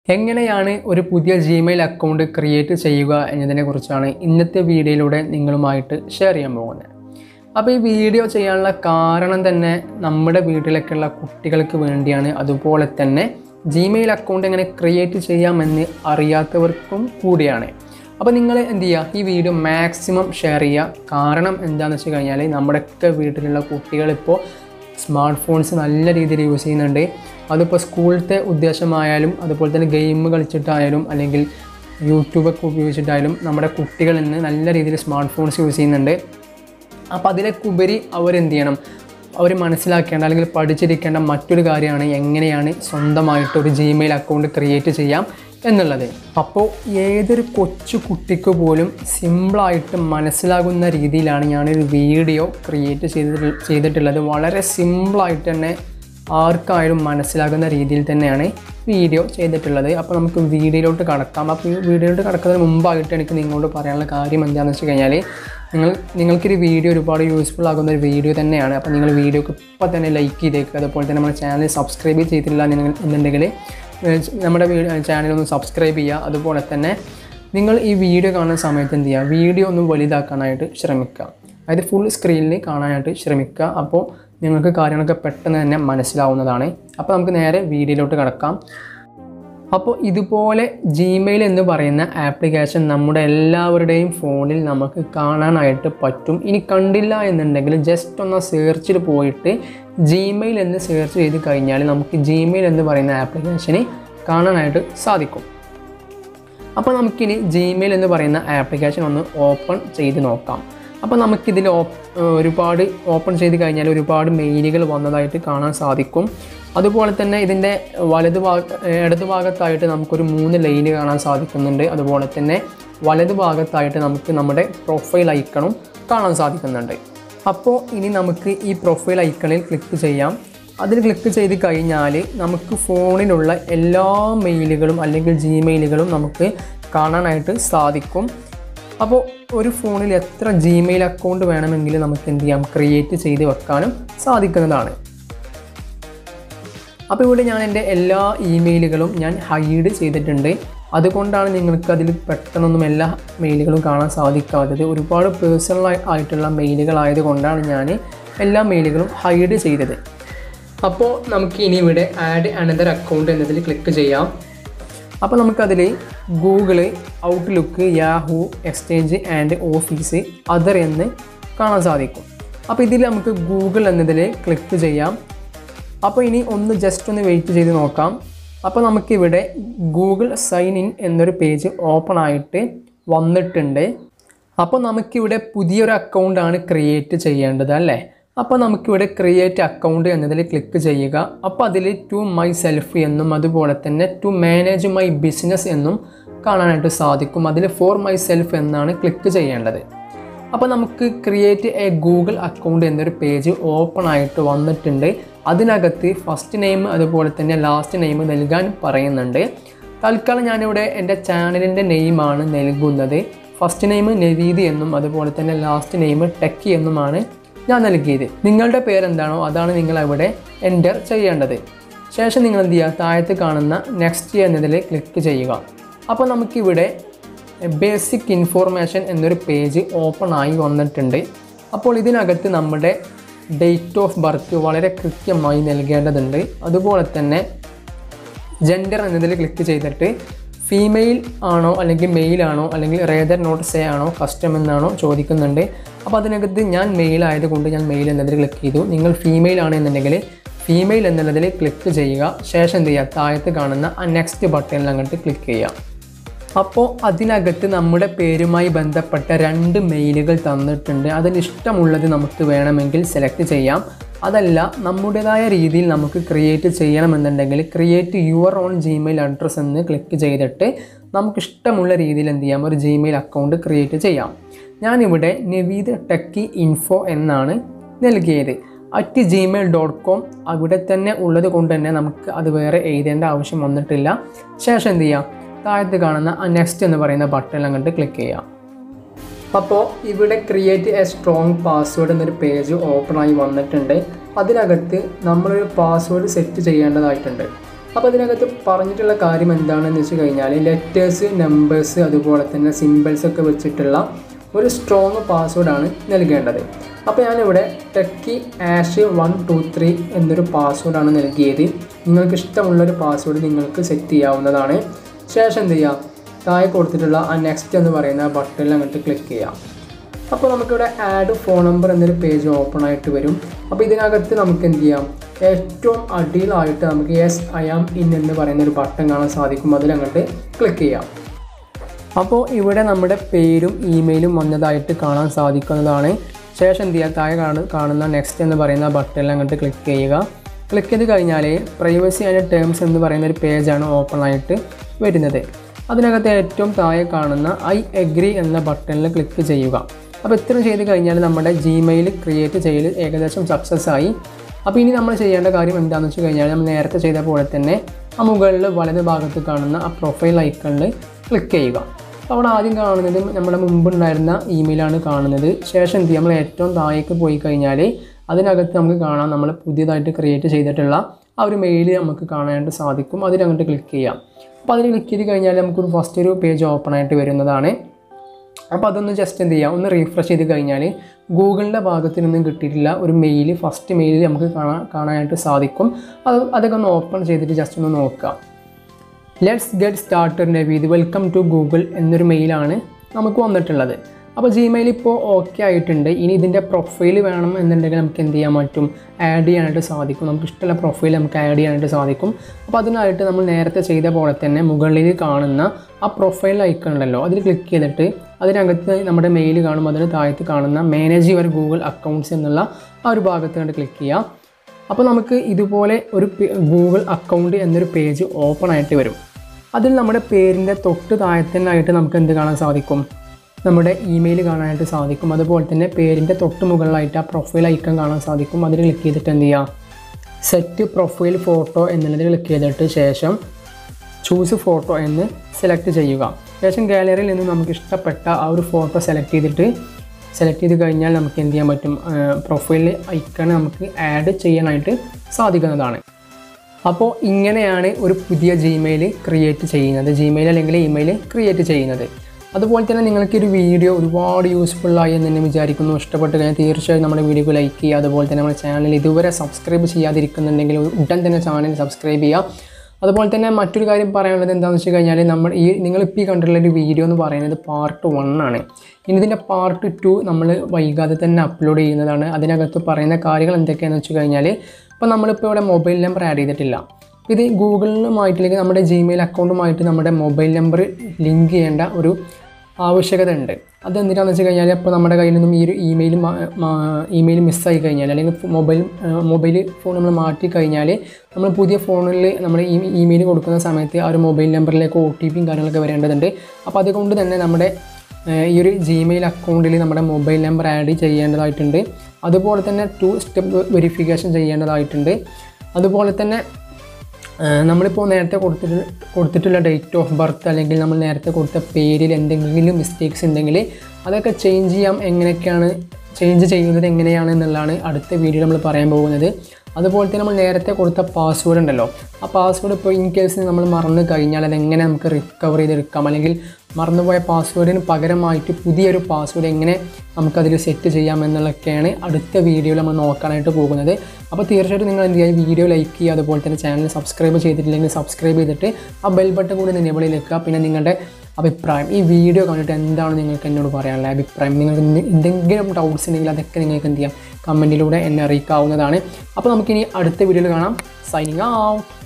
എങ്ങനെയാണ് ഒരു പുതിയ ജിമെയിൽ അക്കൗണ്ട് ക്രിയേറ്റ് ചെയ്യുക എന്നതിനെക്കുറിച്ചാണ് ഇന്നത്തെ വീഡിയോയിലൂടെ നിങ്ങളുമായിട്ട് ഷെയർ ചെയ്യാൻ പോകുന്നത് അപ്പോൾ ഈ വീഡിയോ ചെയ്യാനുള്ള കാരണം തന്നെ നമ്മുടെ വീട്ടിലൊക്കെയുള്ള കുട്ടികൾക്ക് വേണ്ടിയാണ് അതുപോലെ തന്നെ ജിമെയിൽ അക്കൗണ്ട് എങ്ങനെ ക്രിയേറ്റ് ചെയ്യാമെന്ന് അറിയാത്തവർക്കും കൂടിയാണ് അപ്പോൾ നിങ്ങൾ എന്ത് ചെയ്യുക ഈ വീഡിയോ മാക്സിമം ഷെയർ ചെയ്യുക കാരണം എന്താണെന്ന് വെച്ച് കഴിഞ്ഞാൽ നമ്മുടെയൊക്കെ വീട്ടിലുള്ള കുട്ടികളിപ്പോൾ സ്മാർട്ട് ഫോൺസ് നല്ല രീതിയിൽ യൂസ് ചെയ്യുന്നുണ്ട് അതിപ്പോൾ സ്കൂളിലത്തെ ഉദ്ദേശമായാലും അതുപോലെ തന്നെ ഗെയിം കളിച്ചിട്ടായാലും അല്ലെങ്കിൽ യൂട്യൂബൊക്കെ ഉപയോഗിച്ചിട്ടായാലും നമ്മുടെ കുട്ടികൾ ഇന്ന് നല്ല രീതിയിൽ സ്മാർട്ട് ഫോൺസ് യൂസ് ചെയ്യുന്നുണ്ട് അപ്പോൾ അതിലേക്ക് ഉപരി അവരെന്ത് ചെയ്യണം അവർ മനസ്സിലാക്കേണ്ട അല്ലെങ്കിൽ പഠിച്ചിരിക്കേണ്ട മറ്റൊരു കാര്യമാണ് എങ്ങനെയാണ് സ്വന്തമായിട്ട് ഒരു ജിമെയിൽ അക്കൗണ്ട് ക്രിയേറ്റ് ചെയ്യാം എന്നുള്ളത് അപ്പോൾ ഏതൊരു കൊച്ചു കുട്ടിക്ക് പോലും സിമ്പിളായിട്ട് മനസ്സിലാകുന്ന രീതിയിലാണ് ഞാനൊരു വീഡിയോ ക്രിയേറ്റ് ചെയ്തിട്ട് ചെയ്തിട്ടുള്ളത് വളരെ സിമ്പിളായിട്ട് തന്നെ ആർക്കായാലും മനസ്സിലാകുന്ന രീതിയിൽ തന്നെയാണ് വീഡിയോ ചെയ്തിട്ടുള്ളത് അപ്പോൾ നമുക്ക് വീഡിയോയിലോട്ട് കടക്കാം അപ്പോൾ ഈ വീഡിയോയിലോട്ട് കടക്കുന്നതിന് മുമ്പായിട്ട് എനിക്ക് നിങ്ങളോട് പറയാനുള്ള കാര്യം എന്താണെന്ന് വെച്ച് കഴിഞ്ഞാൽ നിങ്ങൾ നിങ്ങൾക്കൊരു വീഡിയോ ഒരുപാട് യൂസ്ഫുൾ ആകുന്ന ഒരു വീഡിയോ തന്നെയാണ് അപ്പോൾ നിങ്ങൾ വീഡിയോക്ക് ഇപ്പോൾ തന്നെ ലൈക്ക് ചെയ്തേക്കുക അതുപോലെ തന്നെ നമ്മുടെ ചാനൽ സബ്സ്ക്രൈബ് ചെയ്തിട്ടില്ല നിങ്ങൾ എന്നുണ്ടെങ്കിൽ ഏഹ് നമ്മുടെ ചാനൽ ഒന്ന് സബ്സ്ക്രൈബ് ചെയ്യുക അതുപോലെ തന്നെ നിങ്ങൾ ഈ വീഡിയോ കാണുന്ന സമയത്ത് എന്ത് ചെയ്യുക വീഡിയോ ഒന്ന് വലുതാക്കാനായിട്ട് ശ്രമിക്കുക അതായത് ഫുൾ സ്ക്രീനിൽ കാണാനായിട്ട് ശ്രമിക്കുക അപ്പോൾ നിങ്ങൾക്ക് കാര്യങ്ങളൊക്കെ പെട്ടെന്ന് തന്നെ മനസ്സിലാവുന്നതാണ് അപ്പോൾ നമുക്ക് നേരെ വീഡിയോയിലോട്ട് കിടക്കാം അപ്പോൾ ഇതുപോലെ ജിമെയിൽ എന്ന് പറയുന്ന ആപ്ലിക്കേഷൻ നമ്മുടെ എല്ലാവരുടെയും ഫോണിൽ നമുക്ക് കാണാനായിട്ട് പറ്റും ഇനി കണ്ടില്ല എന്നുണ്ടെങ്കിൽ ജസ്റ്റ് ഒന്ന് സെർച്ചിൽ പോയിട്ട് ജിമെയിൽ എന്ന് സെർച്ച് ചെയ്ത് കഴിഞ്ഞാൽ നമുക്ക് ജിമെയിൽ എന്ന് പറയുന്ന ആപ്ലിക്കേഷന് കാണാനായിട്ട് സാധിക്കും അപ്പോൾ നമുക്കിനി ജിമെയിൽ എന്ന് പറയുന്ന ആപ്ലിക്കേഷൻ ഒന്ന് ഓപ്പൺ ചെയ്ത് നോക്കാം അപ്പോൾ നമുക്കിതിൽ ഒരുപാട് ഓപ്പൺ ചെയ്ത് കഴിഞ്ഞാൽ ഒരുപാട് മെയിലുകൾ വന്നതായിട്ട് കാണാൻ സാധിക്കും അതുപോലെ തന്നെ ഇതിൻ്റെ വലതു ഭാഗ ഇടതു ഭാഗത്തായിട്ട് നമുക്കൊരു മൂന്ന് ലൈന് കാണാൻ സാധിക്കുന്നുണ്ട് അതുപോലെ തന്നെ വലതു ഭാഗത്തായിട്ട് നമുക്ക് നമ്മുടെ പ്രൊഫൈൽ ഐക്കണും കാണാൻ സാധിക്കുന്നുണ്ട് അപ്പോൾ ഇനി നമുക്ക് ഈ പ്രൊഫൈൽ ഐക്കണിൽ ക്ലിക്ക് ചെയ്യാം അതിൽ ക്ലിക്ക് ചെയ്ത് കഴിഞ്ഞാൽ നമുക്ക് ഫോണിലുള്ള എല്ലാ മെയിലുകളും അല്ലെങ്കിൽ ജിമെയിലുകളും നമുക്ക് കാണാനായിട്ട് സാധിക്കും അപ്പോൾ ഒരു ഫോണിൽ എത്ര ജിമെയിൽ അക്കൗണ്ട് വേണമെങ്കിലും നമുക്ക് എന്ത് ചെയ്യാം ക്രിയേറ്റ് ചെയ്ത് വെക്കാനും സാധിക്കുന്നതാണ് അപ്പോൾ ഇവിടെ ഞാൻ എൻ്റെ എല്ലാ ഇമെയിലുകളും ഞാൻ ഹൈഡ് ചെയ്തിട്ടുണ്ട് അതുകൊണ്ടാണ് നിങ്ങൾക്ക് അതിൽ പെട്ടെന്നൊന്നും എല്ലാ മെയിലുകളും കാണാൻ സാധിക്കാത്തത് ഒരുപാട് പേഴ്സണൽ ആയിട്ടുള്ള മെയിലുകളായതുകൊണ്ടാണ് ഞാൻ എല്ലാ മെയിലുകളും ഹൈഡ് ചെയ്തത് അപ്പോൾ നമുക്ക് ഇനി ഇവിടെ ആഡ് അനദർ അക്കൗണ്ട് എന്നതിൽ ക്ലിക്ക് ചെയ്യാം അപ്പോൾ നമുക്കതിൽ Google Outlook Yahoo Exchange and Office other എന്ന് കാണാൻ സാധിക്കും അപ്പോൾ ഇതിൽ നമുക്ക് ഗൂഗിൾ എന്നതിൽ ക്ലിക്ക് ചെയ്യാം അപ്പോൾ ഇനി ഒന്ന് ജസ്റ്റ് ഒന്ന് വെയിറ്റ് ചെയ്ത് നോക്കാം അപ്പോൾ നമുക്കിവിടെ ഗൂഗിൾ സൈൻ ഇൻ എന്നൊരു പേജ് ഓപ്പൺ ആയിട്ട് വന്നിട്ടുണ്ട് അപ്പോൾ നമുക്കിവിടെ പുതിയൊരു അക്കൗണ്ടാണ് ക്രിയേറ്റ് ചെയ്യേണ്ടത് അല്ലേ അപ്പോൾ നമുക്കിവിടെ ക്രിയേറ്റ് അക്കൗണ്ട് എന്നതിൽ ക്ലിക്ക് ചെയ്യുക അപ്പോൾ അതിൽ ടു മൈ സെൽഫ് എന്നും അതുപോലെ തന്നെ ടു മാനേജ് മൈ ബിസിനസ് എന്നും കാണാനായിട്ട് സാധിക്കും അതിൽ ഫോർ മൈ സെൽഫ് എന്നാണ് ക്ലിക്ക് ചെയ്യേണ്ടത് അപ്പോൾ നമുക്ക് ക്രിയേറ്റ് എ ഗൂഗിൾ അക്കൗണ്ട് എന്നൊരു പേജ് ഓപ്പൺ ആയിട്ട് വന്നിട്ടുണ്ട് അതിനകത്ത് ഫസ്റ്റ് നെയിം അതുപോലെ തന്നെ ലാസ്റ്റ് നെയിം നൽകാൻ പറയുന്നുണ്ട് തൽക്കാലം ഞാനിവിടെ എൻ്റെ ചാനലിൻ്റെ നെയിമാണ് നൽകുന്നത് ഫസ്റ്റ് നെയിം നവീദ് എന്നും അതുപോലെ തന്നെ ലാസ്റ്റ് നെയിം ടെക്കി എന്നുമാണ് ഞാൻ നൽകിയത് നിങ്ങളുടെ പേരെന്താണോ അതാണ് നിങ്ങൾ അവിടെ എൻ്റർ ചെയ്യേണ്ടത് ശേഷം നിങ്ങൾ എന്ത് ചെയ്യുക താഴത്ത് കാണുന്ന നെക്സ്റ്റ് എന്നതിൽ ക്ലിക്ക് ചെയ്യുക അപ്പോൾ നമുക്കിവിടെ ബേസിക് ഇൻഫോർമേഷൻ എന്നൊരു പേജ് ഓപ്പൺ ആയി വന്നിട്ടുണ്ട് അപ്പോൾ ഇതിനകത്ത് നമ്മുടെ ഡേറ്റ് ഓഫ് ബർത്ത് വളരെ കൃത്യമായി നൽകേണ്ടതുണ്ട് അതുപോലെ തന്നെ ജെൻഡർ എന്നതിൽ ക്ലിക്ക് ചെയ്തിട്ട് ഫീമെയിൽ ആണോ അല്ലെങ്കിൽ മെയിൽ ആണോ അല്ലെങ്കിൽ റേദർ നോട്ട് സേ ആണോ കസ്റ്റം എന്നാണോ ചോദിക്കുന്നുണ്ട് അപ്പോൾ അതിനകത്ത് ഞാൻ മെയിൽ ആയതുകൊണ്ട് ഞാൻ മെയിൽ എന്നതിൽ ക്ലിക്ക് ചെയ്തു നിങ്ങൾ ഫീമെയിൽ ആണെന്നുണ്ടെങ്കിൽ ഫീമെയിൽ എന്നുള്ളതിൽ ക്ലിക്ക് ചെയ്യുക ശേഷം എന്ത് ചെയ്യുക താഴത്ത് കാണുന്ന ആ നെക്സ്റ്റ് ബട്ടണിൽ അങ്ങോട്ട് ക്ലിക്ക് ചെയ്യുക അപ്പോൾ അതിനകത്ത് നമ്മുടെ പേരുമായി ബന്ധപ്പെട്ട രണ്ട് മെയിലുകൾ തന്നിട്ടുണ്ട് അതിൽ ഇഷ്ടമുള്ളത് നമുക്ക് വേണമെങ്കിൽ സെലക്ട് ചെയ്യാം അതല്ല നമ്മുടേതായ രീതിയിൽ നമുക്ക് ക്രിയേറ്റ് ചെയ്യണമെന്നുണ്ടെങ്കിൽ create your own Gmail address എന്ന് ക്ലിക്ക് ചെയ്തിട്ട് നമുക്ക് ഇഷ്ടമുള്ള രീതിയിൽ എന്ത് ചെയ്യാം ഒരു ജിമെയിൽ അക്കൗണ്ട് ക്രിയേറ്റ് ചെയ്യാം ഞാനിവിടെ നവീദ് ടെക്കി ഇൻഫോ എന്നാണ് നൽകിയത് അറ്റ് ജിമെയിൽ ഡോട്ട് കോം അവിടെ തന്നെ ഉള്ളത് കൊണ്ട് തന്നെ നമുക്ക് അത് വേറെ എഴുതേണ്ട ആവശ്യം വന്നിട്ടില്ല ശേഷം എന്ത് ചെയ്യാം താഴത്ത് കാണുന്ന ആ നെക്സ്റ്റ് എന്ന് പറയുന്ന ബട്ടൺ അങ്ങോട്ട് ക്ലിക്ക് ചെയ്യാം അപ്പോൾ ഇവിടെ ക്രിയേറ്റ് എ സ്ട്രോങ് പാസ്വേഡ് എന്നൊരു പേജ് ഓപ്പൺ ആയി വന്നിട്ടുണ്ട് അതിനകത്ത് നമ്മളൊരു പാസ്വേഡ് സെറ്റ് ചെയ്യേണ്ടതായിട്ടുണ്ട് അപ്പോൾ അതിനകത്ത് പറഞ്ഞിട്ടുള്ള കാര്യം എന്താണെന്ന് വെച്ച് കഴിഞ്ഞാൽ ലെറ്റേഴ്സ് നമ്പേഴ്സ് അതുപോലെ തന്നെ സിമ്പിൾസ് ഒക്കെ വെച്ചിട്ടുള്ള ഒരു സ്ട്രോങ് പാസ്വേഡാണ് നൽകേണ്ടത് അപ്പോൾ ഞാനിവിടെ techie ash one two three എന്നൊരു പാസ്വേഡാണ് നൽകിയത് നിങ്ങൾക്ക് ഇഷ്ടമുള്ളൊരു പാസ്വേഡ് നിങ്ങൾക്ക് സെറ്റ് ചെയ്യാവുന്നതാണ് ശേഷം എന്ത് ചെയ്യാം താഴെ കൊടുത്തിട്ടുള്ള ആ നെക്സ്റ്റ് എന്ന് പറയുന്ന ബട്ടണിൽ അങ്ങോട്ട് ക്ലിക്ക് ചെയ്യാം അപ്പോൾ നമുക്കിവിടെ ആഡ് ഫോൺ നമ്പർ എന്നൊരു പേജ് ഓപ്പൺ ആയിട്ട് വരും അപ്പോൾ ഇതിനകത്ത് നമുക്ക് എന്ത് ചെയ്യാം ഏറ്റവും അടിയിലായിട്ട് നമുക്ക് യെസ് ഐ ആം ഇൻ എന്ന് പറയുന്ന ഒരു ബട്ടൺ കാണാൻ സാധിക്കും അതിലങ്ങോട്ട് ക്ലിക്ക് ചെയ്യാം അപ്പോൾ ഇവിടെ നമ്മുടെ പേരും ഇമെയിലും വന്നതായിട്ട് കാണാൻ സാധിക്കുന്നതാണ് ശേഷം എന്ത് ചെയ്യുക താഴെ കാണു കാണുന്ന നെക്സ്റ്റ് എന്ന് പറയുന്ന ബട്ടണിൽ അങ്ങോട്ട് ക്ലിക്ക് ചെയ്യുക ക്ലിക്ക് ചെയ്ത് കഴിഞ്ഞാൽ പ്രൈവസി ആൻഡ് ടേംസ് എന്ന് പറയുന്ന ഒരു പേജാണ് ഓപ്പൺ ആയിട്ട് വരുന്നത് അതിനകത്ത് ഏറ്റവും താഴെ കാണുന്ന ഐ എഗ്രി എന്ന ബട്ടണിൽ ക്ലിക്ക് ചെയ്യുക അപ്പോൾ ഇത്രയും ചെയ്ത് കഴിഞ്ഞാൽ നമ്മുടെ ജിമെയിൽ ക്രിയേറ്റ് ചെയ്യൽ ഏകദേശം സക്സസ് ആയി അപ്പോൾ ഇനി നമ്മൾ ചെയ്യേണ്ട കാര്യം എന്താണെന്ന് വെച്ച് കഴിഞ്ഞാൽ നമ്മൾ നേരത്തെ ചെയ്ത പോലെ തന്നെ ആ മുകളിൽ വലത് ഭാഗത്ത് കാണുന്ന ആ പ്രൊഫൈൽ ഐക്കണിൽ ക്ലിക്ക് ചെയ്യുക അപ്പോൾ അവിടെ ആദ്യം കാണുന്നത് നമ്മുടെ മുമ്പ് ഉണ്ടായിരുന്ന ഇമെയിലാണ് കാണുന്നത് ശേഷം എന്ത് ചെയ്യും നമ്മൾ ഏറ്റവും താഴേക്ക് പോയി കഴിഞ്ഞാൽ അതിനകത്ത് നമുക്ക് കാണാം നമ്മൾ പുതിയതായിട്ട് ക്രിയേറ്റ് ചെയ്തിട്ടുള്ള ആ ഒരു മെയിൽ നമുക്ക് കാണാനായിട്ട് സാധിക്കും അതിനങ്ങോട്ട് ക്ലിക്ക് ചെയ്യാം അപ്പോൾ അതിൽ ക്ലിക്ക് ചെയ്ത് കഴിഞ്ഞാൽ നമുക്കൊരു ഫസ്റ്റ് ഒരു പേജ് ഓപ്പൺ ആയിട്ട് വരുന്നതാണ് അപ്പോൾ അതൊന്ന് ജസ്റ്റ് എന്ത് ചെയ്യുക ഒന്ന് റീഫ്രഷ് ചെയ്ത് കഴിഞ്ഞാൽ ഗൂഗിളിൻ്റെ ഭാഗത്ത് നിന്നും കിട്ടിയിട്ടില്ല ഒരു മെയിൽ ഫസ്റ്റ് മെയിൽ നമുക്ക് കാണാൻ കാണാനായിട്ട് സാധിക്കും അത് അതൊക്കെ ഒന്ന് ഓപ്പൺ ചെയ്തിട്ട് ജസ്റ്റ് ഒന്ന് നോക്കുക let's get started Naveed welcome to Google എന്നൊരു മെയിലാണ് നമുക്ക് വന്നിട്ടുള്ളത് അപ്പോൾ ജിമെയിൽ ഇപ്പോൾ ഓക്കെ ആയിട്ടുണ്ട് ഇനി ഇതിൻ്റെ പ്രൊഫൈൽ വേണം എന്നുണ്ടെങ്കിൽ നമുക്ക് എന്ത് ചെയ്യാൻ പറ്റും ആഡ് ചെയ്യാനായിട്ട് സാധിക്കും നമുക്ക് ഇഷ്ടമുള്ള പ്രൊഫൈൽ നമുക്ക് ആഡ് ചെയ്യാനായിട്ട് സാധിക്കും അപ്പോൾ അതിനായിട്ട് നമ്മൾ നേരത്തെ ചെയ്ത പോലെ തന്നെ മുകളിൽ കാണുന്ന ആ പ്രൊഫൈൽ ഐക്കൺ ഉണ്ടല്ലോ അതിൽ ക്ലിക്ക് ചെയ്തിട്ട് അതിനകത്ത് നമ്മുടെ മെയിൽ കാണുമ്പോൾ അതിന് താഴത്ത് കാണുന്ന മാനേജ് യുവർ ഗൂഗിൾ അക്കൗണ്ട്സ് എന്നുള്ള ആ ഒരു ഭാഗത്ത് കണ്ട് ക്ലിക്ക് ചെയ്യുക അപ്പോൾ നമുക്ക് ഇതുപോലെ ഒരു ഗൂഗിൾ അക്കൗണ്ട് എന്നൊരു പേജ് ഓപ്പൺ ആയിട്ട് വരും അതിൽ നമ്മുടെ പേരിൻ്റെ തൊട്ട് താഴത്തന്നായിട്ട് നമുക്ക് എന്ത് കാണാൻ സാധിക്കും നമ്മുടെ ഇമെയിൽ കാണാനായിട്ട് സാധിക്കും അതുപോലെ തന്നെ പേരിൻ്റെ തൊട്ട് മുകളിലായിട്ട് ആ പ്രൊഫൈൽ ഐക്കൺ കാണാൻ സാധിക്കും അതിൽ ക്ലിക്ക് ചെയ്തിട്ട് എന്ത് ചെയ്യുക സെറ്റ് പ്രൊഫൈൽ ഫോട്ടോ എന്നുള്ളതിൽ ക്ലിക്ക് ചെയ്തിട്ട് ശേഷം ചൂസ് ഫോട്ടോ എന്ന് സെലക്ട് ചെയ്യുക ശേഷം ഗാലറിയിൽ നിന്ന് നമുക്ക് ഇഷ്ടപ്പെട്ട ആ ഒരു ഫോട്ടോ സെലക്ട് ചെയ്തിട്ട് സെലക്ട് ചെയ്ത് കഴിഞ്ഞാൽ നമുക്ക് എന്ത് ചെയ്യാൻ പറ്റും പ്രൊഫൈൽ ഐക്കൺ നമുക്ക് ആഡ് ചെയ്യാനായിട്ട് സാധിക്കുന്നതാണ് അപ്പോൾ ഇങ്ങനെയാണ് ഒരു പുതിയ ജിമെയിൽ ക്രിയേറ്റ് ചെയ്യുന്നത് ജിമെയിൽ അല്ലെങ്കിൽ ഇമെയിൽ ക്രിയേറ്റ് ചെയ്യുന്നത് അതുപോലെ തന്നെ നിങ്ങൾക്ക് ഒരു വീഡിയോ ഒരുപാട് യൂസ്ഫുള്ളായി എന്ന് തന്നെ വിചാരിക്കുന്നു ഇഷ്ടപ്പെട്ട് കഴിഞ്ഞാൽ തീർച്ചയായും നമ്മുടെ വീഡിയോക്ക് ലൈക്ക് ചെയ്യുക അതുപോലെ തന്നെ നമ്മുടെ ചാനൽ ഇതുവരെ സബ്സ്ക്രൈബ് ചെയ്യാതിരിക്കുന്നുണ്ടെങ്കിൽ ഉടൻ തന്നെ ചാനൽ സബ്സ്ക്രൈബ് ചെയ്യുക അതുപോലെ തന്നെ മറ്റൊരു കാര്യം പറയാനുള്ളത് എന്താണെന്ന് വെച്ച് കഴിഞ്ഞാൽ നമ്മൾ ഈ നിങ്ങളിപ്പോൾ ഈ കണ്ടിട്ടുള്ള ഒരു വീഡിയോ എന്ന് പറയുന്നത് പാർട്ട് വൺ ആണ് ഇനി ഇതിൻ്റെ പാർട്ട് ടു നമ്മൾ വൈകാതെ തന്നെ അപ്ലോഡ് ചെയ്യുന്നതാണ് അതിനകത്ത് പറയുന്ന കാര്യങ്ങൾ എന്തൊക്കെയാണെന്ന് വെച്ച് കഴിഞ്ഞാൽ ഇപ്പോൾ നമ്മളിപ്പോൾ ഇവിടെ മൊബൈൽ നമ്പർ ആഡ് ചെയ്തിട്ടില്ല ഇത് ഗൂഗിളിലുമായിട്ടില്ലെങ്കിൽ നമ്മുടെ ജിമെയിൽ അക്കൗണ്ടുമായിട്ട് നമ്മുടെ മൊബൈൽ നമ്പർ ലിങ്ക് ചെയ്യേണ്ട ഒരു ആവശ്യകത ഉണ്ട് അതെന്തിനാണെന്ന് വെച്ച് കഴിഞ്ഞാൽ ഇപ്പോൾ നമ്മുടെ കയ്യിൽ നിന്നും ഈ ഒരു ഇമെയിൽ ഇമെയിൽ മിസ്സായി കഴിഞ്ഞാൽ അല്ലെങ്കിൽ മൊബൈൽ മൊബൈൽ ഫോൺ നമ്മൾ മാറ്റി കഴിഞ്ഞാൽ നമ്മൾ പുതിയ ഫോണിൽ നമ്മൾ ഈ ഇമെയിൽ കൊടുക്കുന്ന സമയത്ത് ആ ഒരു മൊബൈൽ നമ്പറിലേക്ക് ഒ ടി പിയും കാര്യങ്ങളൊക്കെ വരേണ്ടതുണ്ട് അപ്പോൾ അതുകൊണ്ട് തന്നെ നമ്മുടെ ഈ ഒരു ജിമെയിൽ അക്കൗണ്ടിൽ നമ്മുടെ മൊബൈൽ നമ്പർ ആഡ് ചെയ്യേണ്ടതായിട്ടുണ്ട് അതുപോലെ തന്നെ ടു സ്റ്റെപ്പ് വെരിഫിക്കേഷൻ ചെയ്യേണ്ടതായിട്ടുണ്ട് അതുപോലെ തന്നെ നമ്മളിപ്പോൾ നേരത്തെ കൊടുത്തിട്ട് കൊടുത്തിട്ടുള്ള ഡേറ്റ് ഓഫ് ബർത്ത് അല്ലെങ്കിൽ നമ്മൾ നേരത്തെ കൊടുത്ത പേരിൽ എന്തെങ്കിലും മിസ്റ്റേക്സ് ഉണ്ടെങ്കിൽ അതൊക്കെ ചേഞ്ച് ചെയ്യാം എങ്ങനെയൊക്കെയാണ് ചേഞ്ച് ചെയ്യുന്നത് എങ്ങനെയാണ് എന്നുള്ളതാണ് അടുത്ത വീഡിയോ നമ്മൾ പറയാൻ പോകുന്നത് അതുപോലെ തന്നെ നമ്മൾ നേരത്തെ കൊടുത്ത പാസ്വേഡ് ഉണ്ടല്ലോ ആ പാസ്വേഡ് ഇപ്പോൾ ഇൻ കേസ് നമ്മൾ മറന്നു കഴിഞ്ഞാൽ അതെങ്ങനെ നമുക്ക് റിക്കവർ ചെയ്തെടുക്കാം അല്ലെങ്കിൽ മറന്നുപോയ പാസ്വേഡിന് പകരമായിട്ട് പുതിയൊരു പാസ്വേഡ് എങ്ങനെ നമുക്കതിൽ സെറ്റ് ചെയ്യാം എന്നുള്ളതൊക്കെയാണ് അടുത്ത വീഡിയോയിൽ നമ്മൾ നോക്കാനായിട്ട് പോകുന്നത് അപ്പോൾ തീർച്ചയായിട്ടും നിങ്ങൾ എന്ത് ചെയ്യുക വീഡിയോ ലൈക്ക് ചെയ്യുക അതുപോലെ തന്നെ ചാനൽ സബ്സ്ക്രൈബ് ചെയ്തിട്ടില്ലെങ്കിൽ സബ്സ്ക്രൈബ് ചെയ്തിട്ട് ആ ബെൽ ബട്ടൺ കൂടി നിലവിൽ വെക്കുക പിന്നെ നിങ്ങളുടെ അഭിപ്രായം ഈ വീഡിയോ കണ്ടിട്ട് എന്താണ് നിങ്ങൾക്ക് എന്നോട് പറയാനുള്ള അഭിപ്രായം നിങ്ങൾക്ക് എന്തെങ്കിലും ഡൗട്ട്സ് ഉണ്ടെങ്കിൽ അതൊക്കെ നിങ്ങൾക്ക് എന്ത് ചെയ്യാം കമൻറ്റിലൂടെ എന്നെ അറിയിക്കാവുന്നതാണ് അപ്പോൾ നമുക്കിനി അടുത്ത വീഡിയോയിൽ കാണാം സൈനിങ് ഔട്ട്